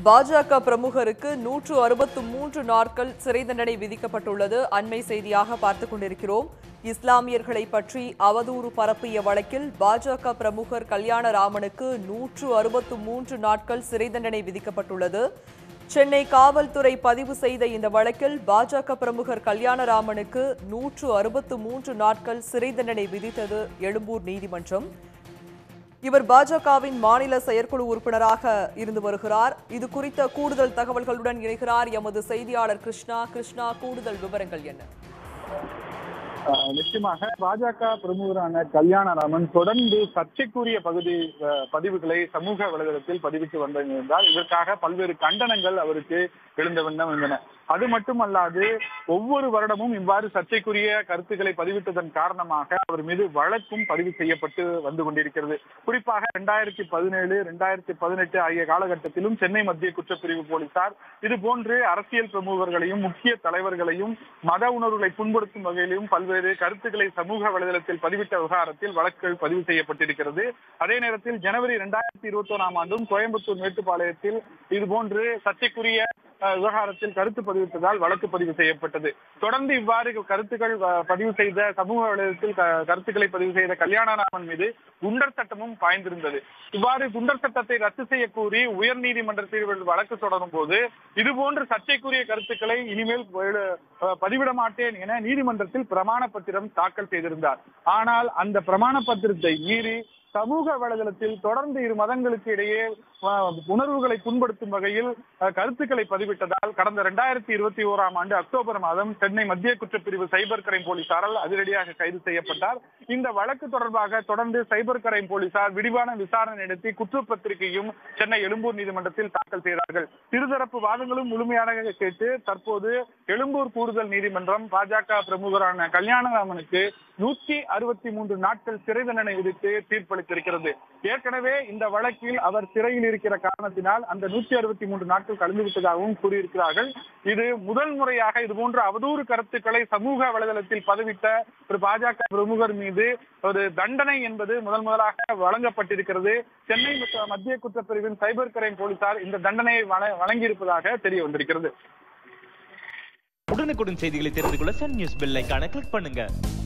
பாஜக பிரமுகருக்கு நூற்று அறுபத்து மூன்று நாட்கள் சிறை தண்டனை விதிக்கப்பட்டுள்ளது அண்மை செய்தியாக பார்த்துக் கொண்டிருக்கிறோம் இஸ்லாமியர்களை பற்றி அவதூறு பரப்பிய வழக்கில் பாஜக பிரமுகர் கல்யாணராமனுக்கு நூற்று அறுபத்து மூன்று நாட்கள் சிறை தண்டனை விதிக்கப்பட்டுள்ளது சென்னை காவல்துறை பதிவு செய்த இந்த வழக்கில் பாஜக பிரமுகர் கல்யாணராமனுக்கு நூற்று அறுபத்து மூன்று நாட்கள் சிறை தண்டனை விதித்தது எழும்பூர் நீதிமன்றம் இவர் பாஜகவின் மாநில செயற்குழு உறுப்பினராக இருந்து வருகிறார் இது குறித்த கூடுதல் தகவல்களுடன் இணைகிறார் எமது செய்தியாளர் கிருஷ்ணா கிருஷ்ணா கூடுதல் விவரங்கள் என்ன ஆஹ் நிச்சயமாக பாஜக பிரமுகரான கல்யாணராமன் தொடர்ந்து சர்ச்சைக்குரிய பகுதி ஆஹ் பதிவுகளை சமூக வலைதளத்தில் பதிவிட்டு வந்திருந்தால் இதற்காக பல்வேறு கண்டனங்கள் அவருக்கு எழுந்த வண்ணம் இருந்தன அது மட்டுமல்லாது ஒவ்வொரு வருடமும் இவ்வாறு சர்ச்சைக்குரிய கருத்துக்களை பதிவிட்டதன் காரணமாக அவர் மீது வழக்கும் பதிவு செய்யப்பட்டு வந்து கொண்டிருக்கிறது குறிப்பாக இரண்டாயிரத்தி பதினேழு இரண்டாயிரத்தி பதினெட்டு ஆகிய காலகட்டத்திலும் சென்னை மத்திய குற்றப்பிரிவு போலீசார் இது போன்று அரசியல் பிரமுகர்களையும் முக்கிய தலைவர்களையும் மத உணர்வுகளை புண்படுத்தும் வகையிலும் பல்வேறு கருத்துக்களை சமூக வலைதளத்தில் பதிவிட்ட விவகாரத்தில் வழக்குகள் பதிவு செய்யப்பட்டிருக்கிறது அதே நேரத்தில் ஜனவரி இரண்டாயிரத்தி இருபத்தி ஓராம் ஆண்டும் கோயம்புத்தூர் மேட்டுப்பாளையத்தில் இது போன்று சர்ச்சைக்குரிய அஹ், விவகாரத்தில் கருத்து பதிவிட்டதால் வழக்கு பதிவு செய்யப்பட்டது தொடர்ந்து இவ்வாறு கருத்துக்கள் அஹ், பதிவு செய்த சமூக வலைதளத்தில் க- கருத்துக்களை பதிவு செய்த கல்யாணராமன் மீது குண்டர் சட்டமும் பாய்ந்திருந்தது இவ்வாறு குண்டர் சட்டத்தை ரத்து செய்ய கூறி உயர் நீதிமன்றத்தில் இவர் வழக்கு தொடரும் போது இதுபோன்று சர்ச்சைக்குரிய கருத்துக்களை இனிமேல் எழு- அஹ், பதிவிட மாட்டேன் என நீதிமன்றத்தில் பிரமாண பத்திரம் தாக்கல் செய்திருந்தார் ஆனால் அந்த பிரமாண பத்திரத்தை மீறி சமூக வலைதளத்தில் தொடர்ந்து இரு மதங்களுக்கு இடையே அஹ், உணர்வுகளை புண்படுத்தும் வகையில் அஹ், கருத்துக்களை பதிவிட்டதால் கடந்த இரண்டாயிரத்தி இருபத்தி ஓராம் ஆண்டு அக்டோபர் மாதம் சென்னை மத்திய குற்றப்பிரிவு சைபர் கிரைம் போலீசாரால் அதிரடியாக கைது செய்யப்பட்டார் இந்த வழக்கு தொடர்பாக தொடர்ந்து சைபர் கிரைம் போலீசார் விரிவான விசாரணை நடத்தி குற்றப்பத்திரிகையும் சென்னை எழும்பூர் நீதிமன்றத்தில் தாக்கல் செய்தார்கள் இருதரப்பு வாதங்களும் முழுமையாக கேட்டு தற்போது எழும்பூர் கூடுதல் நீதிமன்றம் பாஜக பிரமுகரான கல்யாணராமனுக்கு நூற்றி அறுபத்தி மூன்று நாட்கள் சிறை தண்டனை விதித்து தீர்ப்பளித்திருக்கிறது ஏற்கனவே இந்த வழக்கில் அவர் சிறையில் இருக்கிற காரணத்தினால் அந்த நூற்றி அறுபத்தி மூன்று நாட்கள் கலந்து விட்டதாகவும் கூறியிருக்கிறார்கள் இது முதல் முறையாக இது போன்ற அவதூறு கருத்துக்களை சமூக வலைதளத்தில் பதிவிட்ட ஒரு பாஜக பிரமுகர் மீது ஒரு தண்டனை என்பது முதல் முதலாக வழங்கப்பட்டிருக்கிறது சென்னை மத்த- மத்திய குற்றப்பிரிவின் சைபர் கிரைம் போலீசார் இந்த தண்டனையை வழ- வழங்கியிருப்பதாக தெரிய வந்திருக்கிறது உடனுக்குடன் செய்திகளை தெரிந்து கொள்ள சன் நியூஸ் பெல் ஐகானை கிளிக் பண்ணுங்க